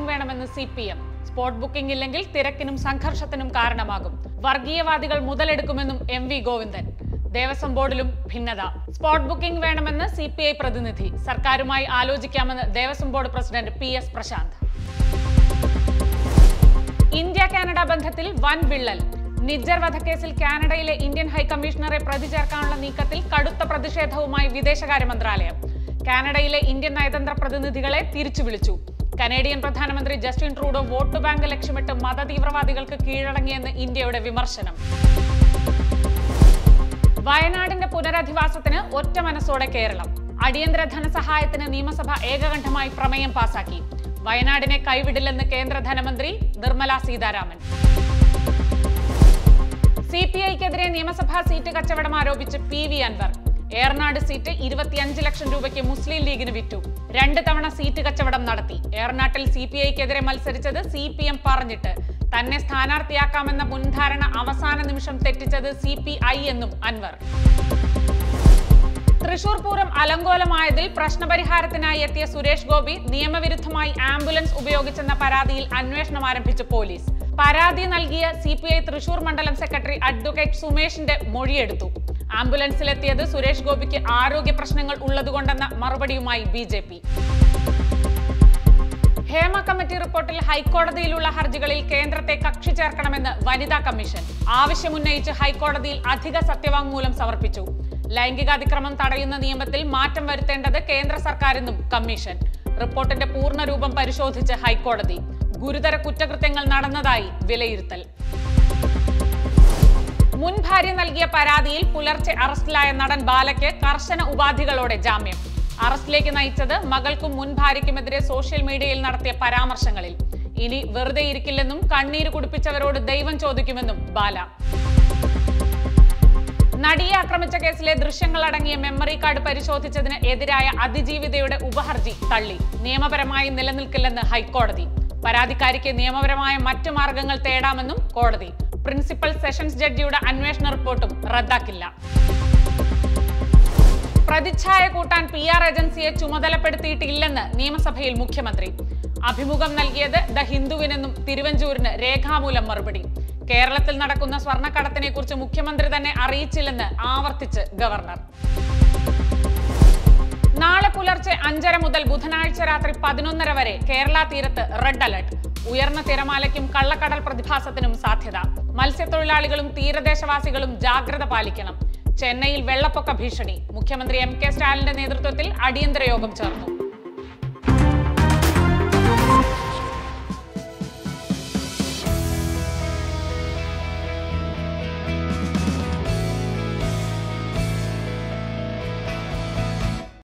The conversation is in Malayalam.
ബുക്കിംഗ് വേണമെന്ന് C P M spot booking ഇല്ലെങ്കിൽ തിരക്കിനും സംഘർഷത്തിനും കാരണമാകും വർഗീയവാദികൾ മുതലെടുക്കുമെന്നും എം വി ഗോവിന്ദൻ ദേവസ്വം ബോർഡിലും ഭിന്നത സ്പോട്ട് ബുക്കിംഗ് വേണമെന്ന് സി പി ഐ പ്രതിനിധി സർക്കാരുമായി ആലോചിക്കാമെന്ന് Devaswom board president P S Prashanth India Canada ബന്ധത്തിൽ വൻ വിള്ളൽ നിജ്ജർ വധക്കേസിൽ കാനഡയിലെ ഇന്ത്യൻ ഹൈക്കമ്മീഷണറെ പ്രതി ചേർക്കാനുള്ള നീക്കത്തിൽ കടുത്ത പ്രതിഷേധവുമായി വിദേശകാര്യ മന്ത്രാലയം കാനഡയിലെ ഇന്ത്യൻ നയതന്ത്ര പ്രതിനിധികളെ തിരിച്ചു വിളിച്ചു കനേഡിയൻ പ്രധാനമന്ത്രി ജസ്റ്റിൻ ട്രൂഡോ വോട്ട് ബാങ്ക് ലക്ഷ്യമിട്ട് മതതീവ്രവാദികൾക്ക് കീഴടങ്ങിയെന്ന് ഇന്ത്യയുടെ വിമർശനം വയനാടിന്റെ പുനരധിവാസത്തിന് ഒറ്റ മനസ്സോടെ കേരളം അടിയന്തര ധനസഹായത്തിന് നിയമസഭ ഏകകണ്ഠമായി പ്രമേയം പാസാക്കി വയനാടിനെ കൈവിടില്ലെന്ന് കേന്ദ്ര ധനമന്ത്രി നിർമ്മല സീതാരാമൻ സി പി ഐക്കെതിരെ നിയമസഭാ സീറ്റ് കച്ചവടം ആരോപിച്ച് P V Anvar Eranad seat ഇരുപത്തിയഞ്ച് ലക്ഷം രൂപയ്ക്ക് മുസ്ലിം ലീഗിന് വിറ്റു രണ്ട് തവണ സീറ്റ് കച്ചവടം നടത്തി ഏറനാട്ടിൽ സി പി ഐക്കെതിരെ മത്സരിച്ചത് സി പി എം പറഞ്ഞിട്ട് തന്നെ സ്ഥാനാർത്ഥിയാക്കാമെന്ന മുൻധാരണ അവസാന നിമിഷം തെറ്റിച്ചത് സി പി ഐ എന്നും അൻവർ തൃശൂർ പൂരം അലങ്കോലമായതിൽ പ്രശ്നപരിഹാരത്തിനായി എത്തിയ സുരേഷ് ഗോപി നിയമവിരുദ്ധമായി ആംബുലൻസ് ഉപയോഗിച്ചെന്ന പരാതിയിൽ അന്വേഷണം ആരംഭിച്ച പോലീസ് പരാതി നൽകിയ സി പി ഐ തൃശൂർ മണ്ഡലം സെക്രട്ടറി അഡ്വക്കേറ്റ് സുമേഷിന്റെ മൊഴിയെടുത്തു ആംബുലൻസിലെത്തിയത് സുരേഷ് ഗോപിക്ക് ആരോഗ്യ പ്രശ്നങ്ങൾ ഉള്ളതുകൊണ്ടെന്ന മറുപടിയുമായി B J P Hema committee റിപ്പോർട്ടിൽ ഹൈക്കോടതിയിലുള്ള ഹർജികളിൽ കേന്ദ്രത്തെ കക്ഷി ചേർക്കണമെന്ന് വനിതാ കമ്മീഷൻ ആവശ്യമുന്നയിച്ച് ഹൈക്കോടതിയിൽ അധിക സത്യവാങ്മൂലം സമർപ്പിച്ചു ലൈംഗികാതിക്രമം തടയുന്ന നിയമത്തിൽ മാറ്റം വരുത്തേണ്ടത് കേന്ദ്ര സർക്കാരെന്നും കമ്മീഷൻ റിപ്പോർട്ടിന്റെ പൂർണ്ണ രൂപം പരിശോധിച്ച് ഹൈക്കോടതി ഗുരുതര കുറ്റകൃത്യങ്ങൾ നടന്നതായി വിലയിരുത്തൽ മുൻ ഭാര്യ നൽകിയ പരാതിയിൽ പുലർച്ചെ അറസ്റ്റിലായ നടൻ ബാലയ്ക്ക് കർശന ഉപാധികളോടെ ജാമ്യം അറസ്റ്റിലേക്ക് നയിച്ചത് മകൾക്കും മുൻ ഭാര്യയ്ക്കുമെതിരെ സോഷ്യൽ മീഡിയയിൽ നടത്തിയ പരാമർശങ്ങളിൽ ഇനി വെറുതെ ഇരിക്കില്ലെന്നും കണ്ണീര് കുടിപ്പിച്ചവരോട് ദൈവം ചോദിക്കുമെന്നും ബാല നടിയെ ആക്രമിച്ച കേസിലെ ദൃശ്യങ്ങൾ അടങ്ങിയ മെമ്മറി കാർഡ് പരിശോധിച്ചതിന് എതിരായ അതിജീവിതയുടെ ഉപഹർജി തള്ളി നിയമപരമായി നിലനിൽക്കില്ലെന്ന് ഹൈക്കോടതി പരാതിക്കാരിക്ക് നിയമപരമായ മറ്റു മാർഗങ്ങൾ തേടാമെന്നും കോടതി പ്രിൻസിപ്പൽ സെഷൻസ് ജഡ്ജിയുടെ അന്വേഷണ റിപ്പോർട്ടും റദ്ദാക്കില്ല പ്രതിച്ഛായ കൂട്ടാൻ പി ആർ ഏജൻസിയെ ചുമതലപ്പെടുത്തിയിട്ടില്ലെന്ന് നിയമസഭയിൽ മുഖ്യമന്ത്രി അഭിമുഖം നൽകിയത് ദ ഹിന്ദുവിനെന്നും തിരുവഞ്ചൂരിന് രേഖാമൂലം മറുപടി കേരളത്തിൽ നടക്കുന്ന സ്വർണ്ണക്കടത്തിനെ കുറിച്ച് മുഖ്യമന്ത്രി തന്നെ അറിയിച്ചില്ലെന്ന് ആവർത്തിച്ച് ഗവർണർ നാളെ പുലർച്ചെ അഞ്ചര മുതൽ ബുധനാഴ്ച രാത്രി പതിനൊന്നര വരെ കേരള തീരത്ത് റെഡ് അലർട്ട് ഉയർന്ന തിരമാലയ്ക്കും കള്ളക്കടൽ പ്രതിഭാസത്തിനും സാധ്യത മത്സ്യത്തൊഴിലാളികളും തീരദേശവാസികളും ജാഗ്രത പാലിക്കണം ചെന്നൈയിൽ വെള്ളപ്പൊക്ക ഭീഷണി മുഖ്യമന്ത്രി എം കെ സ്റ്റാലിന്റെ നേതൃത്വത്തിൽ അടിയന്തര യോഗം ചേർന്നു